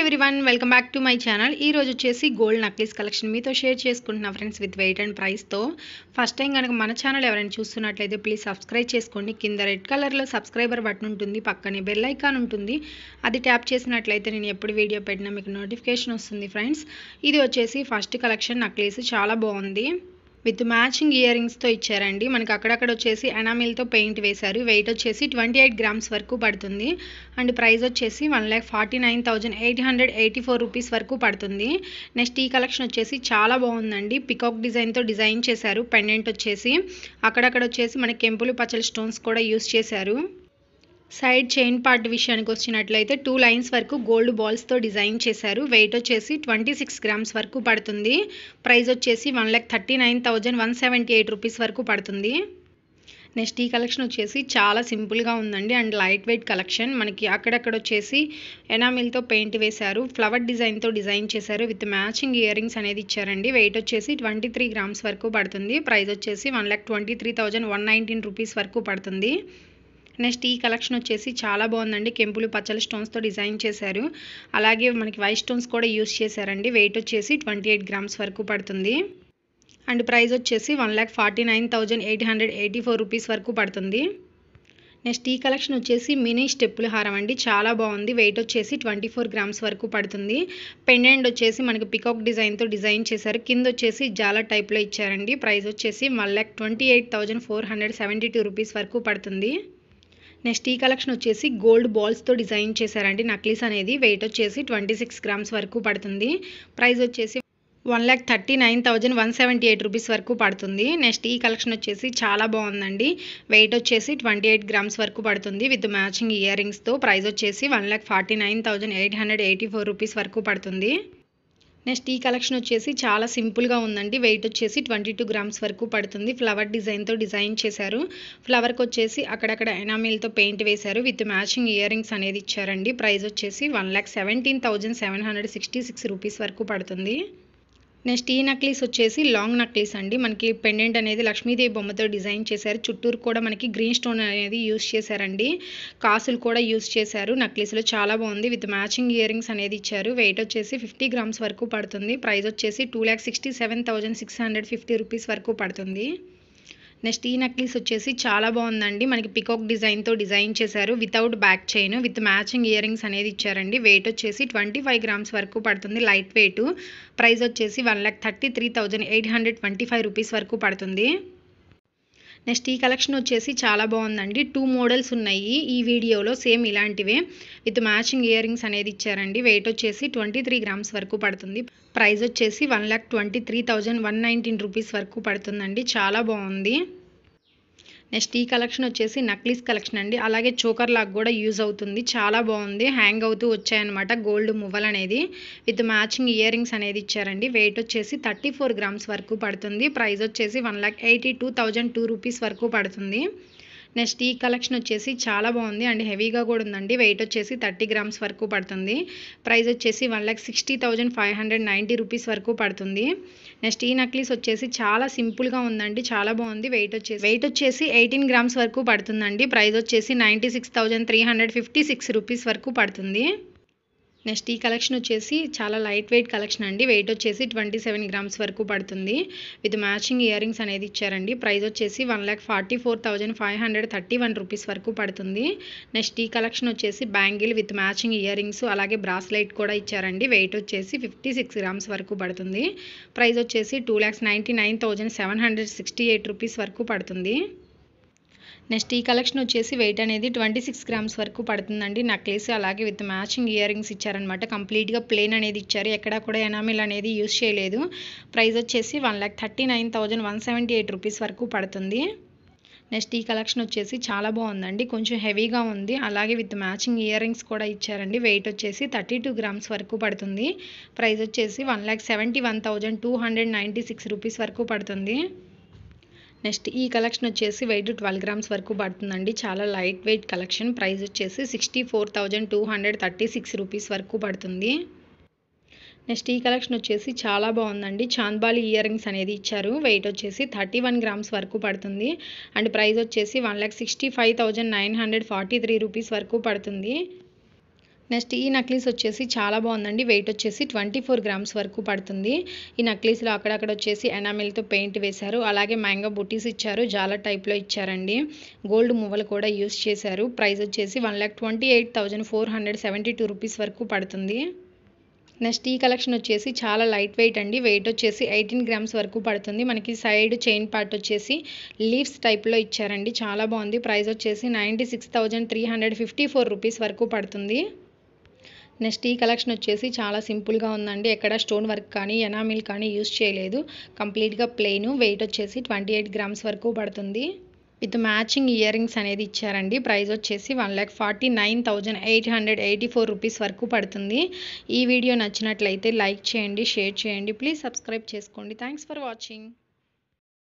everyone welcome back to my channel ఈ రోజు వచ్చేసి గోల్డ్ నక్లీస్ కలెక్షన్ మీతో షేర్ చేసుకుంటున్నా ఫ్రెండ్స్ విత్ వెయిట్ అండ్ ప్రైస్తో ఫస్ట్ టైం కనుక మన ఛానల్ ఎవరైనా చూస్తున్నట్లయితే ప్లీజ్ సబ్స్క్రైబ్ చేసుకోండి కింద రెడ్ కలర్లో సబ్స్క్రైబర్ బటన్ ఉంటుంది పక్కనే బెల్ ఐకాన్ ఉంటుంది అది ట్యాప్ చేసినట్లయితే నేను ఎప్పుడు వీడియో పెట్టినా మీకు నోటిఫికేషన్ వస్తుంది ఫ్రెండ్స్ ఇది వచ్చేసి ఫస్ట్ కలెక్షన్ నక్లీస్ చాలా బాగుంది విత్ మ్యాచింగ్ ఇయర్ రింగ్స్తో ఇచ్చారండి మనకి అక్కడక్కడ వచ్చేసి ఎనామిల్తో పెయింట్ వేశారు వెయిట్ వచ్చేసి ట్వంటీ ఎయిట్ గ్రామ్స్ వరకు పడుతుంది అండ్ ప్రైస్ వచ్చేసి one lakh forty nine thousand eight hundred eighty four rupees వరకు పడుతుంది నెక్స్ట్ ఈ కలెక్షన్ వచ్చేసి చాలా బాగుందండి పికాక్ డిజైన్తో డిజైన్ చేశారు పెండెంట్ వచ్చేసి అక్కడక్కడ వచ్చేసి మనకి కెంపులు పచ్చల స్టోన్స్ కూడా యూస్ చేశారు సైడ్ చైన్ పార్ట్ విషయానికి వచ్చినట్లయితే టూ లైన్స్ వరకు గోల్డ్ బాల్స్తో డిజైన్ చేశారు వెయిట్ వచ్చేసి ట్వంటీ సిక్స్ గ్రామ్స్ వరకు పడుతుంది ప్రైస్ వచ్చేసి one lakh thirty nine thousand one seventy eight rupees వరకు పడుతుంది నెక్స్ట్ ఈ కలెక్షన్ వచ్చేసి చాలా సింపుల్గా ఉందండి అండ్ లైట్ వెయిట్ కలెక్షన్ మనకి అక్కడక్కడ వచ్చేసి ఎనామిల్తో పెయింట్ వేశారు ఫ్లవర్ డిజైన్తో డిజైన్ చేశారు విత్ మ్యాచింగ్ ఇయర్ రింగ్స్ అనేది ఇచ్చారండి వెయిట్ వచ్చేసి ట్వంటీ త్రీ గ్రామ్స్ వరకు పడుతుంది ప్రైస్ వచ్చేసి one lakh twenty three thousand one nineteen rupees వరకు పడుతుంది నెక్స్ట్ ఈ కలెక్షన్ వచ్చేసి చాలా బాగుందండి కెంపులు పచ్చల స్టోన్స్తో డిజైన్ చేశారు అలాగే మనకి వైట్ స్టోన్స్ కూడా యూస్ చేశారండి వెయిట్ వచ్చేసి ట్వంటీ ఎయిట్ గ్రామ్స్ వరకు పడుతుంది అండ్ ప్రైస్ వచ్చేసి one lakh forty nine thousand eight hundred eighty four rupees వరకు పడుతుంది నెక్స్ట్ ఈ కలెక్షన్ వచ్చేసి మినీ స్టెప్పుల హారం అండి చాలా బాగుంది వెయిట్ వచ్చేసి ట్వంటీ ఫోర్ గ్రామ్స్ వరకు పడుతుంది పెండెంట్ వచ్చేసి మనకి పికాక్ డిజైన్తో డిజైన్ చేశారు కింద వచ్చేసి జాల టైప్లో ఇచ్చారండి ప్రైస్ వచ్చేసి one lakh twenty eight thousand four hundred seventy two rupees వరకు పడుతుంది నెక్స్ట్ ఈ కలెక్షన్ వచ్చేసి గోల్డ్ బాల్స్తో డిజైన్ చేశారండి నక్లీస్ అనేది వెయిట్ వచ్చేసి ట్వంటీ సిక్స్ గ్రామ్స్ వరకు పడుతుంది ప్రైస్ వచ్చేసి one lakh thirty nine thousand one seventy eight rupees వరకు పడుతుంది నెక్స్ట్ ఈ కలెక్షన్ వచ్చేసి చాలా బాగుందండి వెయిట్ వచ్చేసి ట్వంటీ ఎయిట్ గ్రామ్స్ వరకు పడుతుంది విత్ మ్యాచింగ్ ఇయర్ రింగ్స్తో ప్రైస్ వచ్చేసి one lakh forty nine thousand eight hundred eighty four rupees వరకు పడుతుంది నెక్స్ట్ ఈ కలెక్షన్ వచ్చేసి చాలా సింపుల్గా ఉందండి వెయిట్ వచ్చేసి ట్వంటీ టూ గ్రామ్స్ వరకు పడుతుంది ఫ్లవర్ డిజైన్తో డిజైన్ చేశారు ఫ్లవర్కి వచ్చేసి అక్కడక్కడ ఎనామిల్తో పెయింట్ వేశారు విత్ మ్యాచింగ్ ఇయర్ రింగ్స్ అనేది ఇచ్చారండి ప్రైస్ వచ్చేసి one lakh seventeen thousand seven hundred sixty six rupees వరకు పడుతుంది నెక్స్ట్ ఈ నక్లీస్ వచ్చేసి లాంగ్ నక్లీస్ అండి మనకి పెండెంట్ అనేది లక్ష్మీదేవి బొమ్మతో డిజైన్ చేశారు చుట్టూరు కూడా మనకి గ్రీన్ స్టోన్ అనేది యూస్ చేశారండి కాసులు కూడా యూస్ చేశారు నక్లీస్లో చాలా బాగుంది విత్ మ్యాచింగ్ ఇయర్ రింగ్స్ అనేది ఇచ్చారు వెయిట్ వచ్చేసి ఫిఫ్టీ గ్రామ్స్ వరకు పడుతుంది ప్రైస్ వచ్చేసి two lakh sixty seven thousand six hundred fifty rupees వరకు పడుతుంది నెక్స్ట్ ఈ నక్లీస్ వచ్చేసి చాలా బాగుందండి మనకి పికాక్ డిజైన్తో డిజైన్ చేశారు without back chain with matching earrings అనేది ఇచ్చారండి వెయిట్ వచ్చేసి ట్వంటీ ఫైవ్ గ్రామ్స్ వరకు పడుతుంది లైట్ వెయిట్ ప్రైస్ వచ్చేసి one lakh thirty three thousand eight hundred twenty five rupees వరకు పడుతుంది నెక్స్ట్ ఈ కలెక్షన్ వచ్చేసి చాలా బాగుందండి టూ మోడల్స్ ఉన్నాయి ఈ వీడియోలో సేమ్ ఇలాంటివే విత్ మ్యాచింగ్ ఇయర్ రింగ్స్ అనేది ఇచ్చారండి వెయిట్ వచ్చేసి ట్వంటీ త్రీ గ్రామ్స్ వరకు పడుతుంది ప్రైస్ వచ్చేసి one lakh twenty three thousand one nineteen rupees వరకు పడుతుందండి చాలా బాగుంది నెక్స్ట్ ఈ కలెక్షన్ వచ్చేసి నక్లీస్ కలెక్షన్ అండి అలాగే చోకర్ లాగ్ కూడా యూజ్ అవుతుంది చాలా బాగుంది హ్యాంగ్ అవుతూ వచ్చాయన్నమాట గోల్డ్ మువ్వల్ అనేది విత్ మ్యాచింగ్ ఇయర్ రింగ్స్ అనేది ఇచ్చారండి వెయిట్ వచ్చేసి థర్టీ ఫోర్ గ్రామ్స్ వరకు పడుతుంది ప్రైస్ వచ్చేసి one lakh eighty two thousand two rupees వరకు పడుతుంది నెక్స్ట్ ఈ కలెక్షన్ వచ్చేసి చాలా బాగుంది అండ్ హెవీగా కూడా ఉందండి వెయిట్ వచ్చేసి థర్టీ గ్రామ్స్ వరకు పడుతుంది ప్రైస్ వచ్చేసి one lakh sixty thousand five hundred ninety rupees వరకు పడుతుంది నెక్స్ట్ ఈ నక్లీస్ వచ్చేసి చాలా సింపుల్గా ఉందండి చాలా బాగుంది వెయిట్ వచ్చేసి వెయిట్ వచ్చేసి ఎయిటీన్ గ్రామ్స్ వరకు పడుతుందండి ప్రైస్ వచ్చేసి ninety six thousand three hundred fifty six rupees వరకు పడుతుంది నెక్స్ట్ ఈ కలెక్షన్ వచ్చేసి చాలా లైట్ వెయిట్ కలెక్షన్ అండి వెయిట్ వచ్చేసి ట్వంటీ సెవెన్ గ్రామ్స్ వరకు పడుతుంది విత్ మ్యాచింగ్ ఇయర్ రింగ్స్ అనేది ఇచ్చారండి ప్రైస్ వచ్చేసి one lakh forty four thousand five hundred thirty one rupees వరకు పడుతుంది నెక్స్ట్ ఈ కలెక్షన్ వచ్చేసి bangle with matching earrings అలాగే బ్రాస్లైట్ కూడా ఇచ్చారండి వెయిట్ వచ్చేసి ఫిఫ్టీ సిక్స్ గ్రామ్స్ వరకు పడుతుంది ప్రైస్ వచ్చేసి two lakhs ninety nine thousand seven hundred sixty eight rupees వరకు పడుతుంది నెక్స్ట్ ఈ కలెక్షన్ వచ్చేసి వెయిట్ అనేది ట్వంటీ సిక్స్ గ్రామ్స్ వరకు పడుతుందండి నక్లెస్ అలాగే విత్ మ్యాచింగ్ ఇయర్ రింగ్స్ ఇచ్చారనమాట కంప్లీట్గా ప్లేన్ అనేది ఇచ్చారు ఎక్కడా కూడా ఎనామిల్ అనేది యూస్ చేయలేదు ప్రైస్ వచ్చేసి one lakh thirty nine thousand one seventy eight rupees వరకు పడుతుంది నెక్స్ట్ ఈ కలెక్షన్ వచ్చేసి చాలా బాగుందండి కొంచెం హెవీగా ఉంది అలాగే విత్ మ్యాచింగ్ ఇయర్ రింగ్స్ కూడా ఇచ్చారండి వెయిట్ వచ్చేసి థర్టీ టూ గ్రామ్స్ వరకు పడుతుంది ప్రైస్ వచ్చేసి one lakh seventy one thousand two hundred ninety six rupees వరకు పడుతుంది నెక్స్ట్ ఈ కలెక్షన్ వచ్చేసి వెయిట్ ట్వెల్వ్ గ్రామ్స్ వరకు పడుతుందండి చాలా లైట్ వెయిట్ కలెక్షన్ ప్రైస్ వచ్చేసి sixty four thousand two hundred thirty six rupees వరకు పడుతుంది నెక్స్ట్ ఈ కలెక్షన్ వచ్చేసి చాలా బాగుందండి చాంద్బాలి ఇయర్ రింగ్స్ అనేది ఇచ్చారు వెయిట్ వచ్చేసి థర్టీ వన్ గ్రామ్స్ వరకు పడుతుంది అండ్ ప్రైస్ వచ్చేసి one lakh sixty five thousand nine hundred forty three rupees వరకు పడుతుంది నెక్స్ట్ ఈ నక్లీస్ వచ్చేసి చాలా బాగుందండి వెయిట్ వచ్చేసి ట్వంటీ ఫోర్ గ్రామ్స్ వరకు పడుతుంది ఈ నక్లీస్లో అక్కడక్కడ వచ్చేసి ఎనామిల్తో పెయింట్ వేశారు అలాగే మ్యాంగో బుటీస్ ఇచ్చారు జాల టైప్లో ఇచ్చారండి గోల్డ్ మువ్వలు కూడా యూస్ చేశారు ప్రైస్ వచ్చేసి one lakh twenty eight thousand four hundred seventy two rupees వరకు పడుతుంది నెక్స్ట్ ఈ కలెక్షన్ వచ్చేసి చాలా లైట్ వెయిట్ అండి వెయిట్ వచ్చేసి ఎయిటీన్ గ్రామ్స్ వరకు పడుతుంది మనకి సైడ్ చైన్ పార్ట్ వచ్చేసి లీవ్స్ టైప్లో ఇచ్చారండి చాలా బాగుంది ప్రైస్ వచ్చేసి ninety six thousand three hundred fifty four rupees వరకు పడుతుంది నెక్స్ట్ ఈ కలెక్షన్ వచ్చేసి చాలా సింపుల్గా ఉందండి ఎక్కడ స్టోన్ వర్క్ కానీ ఎనామిల్ కానీ యూస్ చేయలేదు కంప్లీట్గా ప్లెయిన్ వెయిట్ వచ్చేసి ట్వంటీ ఎయిట్ గ్రామ్స్ వరకు పడుతుంది విత్ మ్యాచింగ్ ఇయర్ రింగ్స్ అనేది ఇచ్చారండి ప్రైస్ వచ్చేసి one lakh forty nine thousand eight hundred eighty four rupees వరకు పడుతుంది ఈ వీడియో నచ్చినట్లయితే లైక్ చేయండి షేర్ చేయండి ప్లీజ్ సబ్స్క్రైబ్ చేసుకోండి థ్యాంక్స్ ఫర్ వాచింగ్